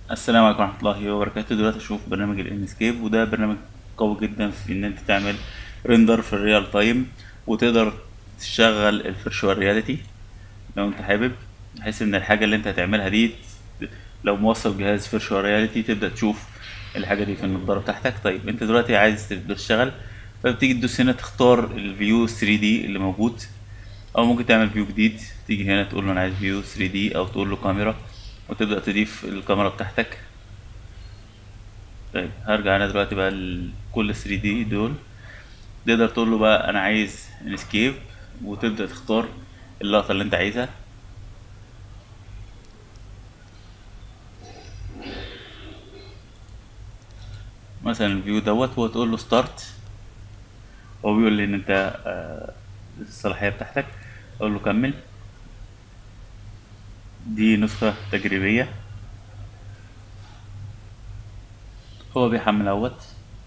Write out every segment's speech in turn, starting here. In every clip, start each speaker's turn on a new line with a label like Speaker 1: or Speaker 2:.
Speaker 1: السلام عليكم ورحمة الله وبركاته دلوقتي اشوف برنامج الانسكيب وده برنامج قوي جدا في ان انت تعمل ريندر في الريال تايم وتقدر تشغل الفيرشوال رياليتي لو انت حابب بحيث ان الحاجة اللي انت هتعملها دي لو موصل جهاز فيرشوال رياليتي تبدأ تشوف الحاجة دي في النضارة بتاعتك طيب انت دلوقتي عايز تبدأ تشتغل فبتيجي تدوس هنا تختار الفيو 3 دي اللي موجود او ممكن تعمل فيو جديد تيجي هنا تقول له انا عايز فيو 3 دي او تقول له كاميرا وتبدأ تضيف الكاميرا بتاعتك طيب هرجع انا دلوقتي بقى لكل 3 دي دول تقدر تقول له بقى انا عايز انسكيب وتبدأ تختار اللقطة اللي انت عايزها مثلا الفيو دوت وتقول له ستارت هو بيقول لي ان انت آه، الصلاحية بتاعتك اقول له كمل دي نسخة تجريبية هو بيحمل اهوت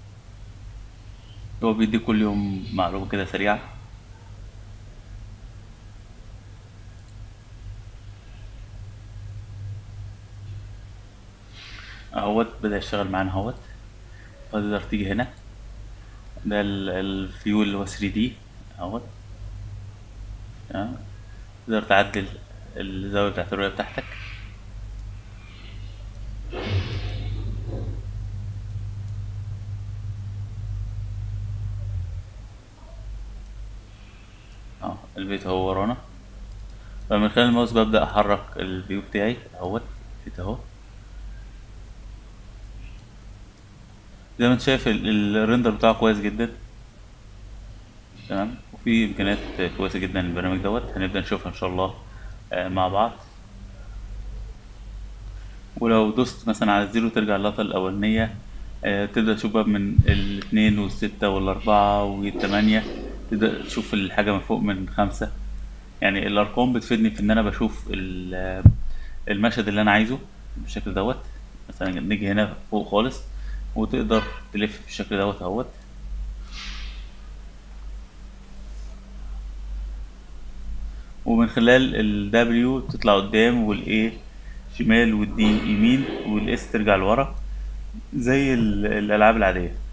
Speaker 1: هو بيدي كل يوم معلومة كده سريعة اهوت بدأ يشتغل معانا اهوت فتقدر تيجي هنا ده ال- الفيو اللي هو 3 دي اهوت تمام تقدر تعدل الزاوية بتاعت الرؤية بتاعتك اه البيت اهو ورانا فمن خلال الماوس ببدأ احرك الفيو بتاعي اهوت البيت اهو زي ما انت شايف ال- الريندر بتاعه كويس جدا تمام وفي امكانيات كويسه جدا للبرنامج دوت هنبدا نشوفها ان شاء الله آه، مع بعض ولو دوست مثلا على الزيرو ترجع اللقطه الاولانيه آه، تبدا تشوف بقى من الاثنين والستة والاربعة والثمانية تبدا تشوف الحاجه من فوق من خمسة يعني الارقام بتفيدني في ان انا بشوف ال- المشهد اللي انا عايزه بالشكل دوت مثلا نيجي هنا فوق خالص وتقدر تلف بالشكل دوت اهوت ومن خلال ال W تطلع قدام وال A شمال وال D يمين وال S ترجع لورا زي ال- الألعاب العادية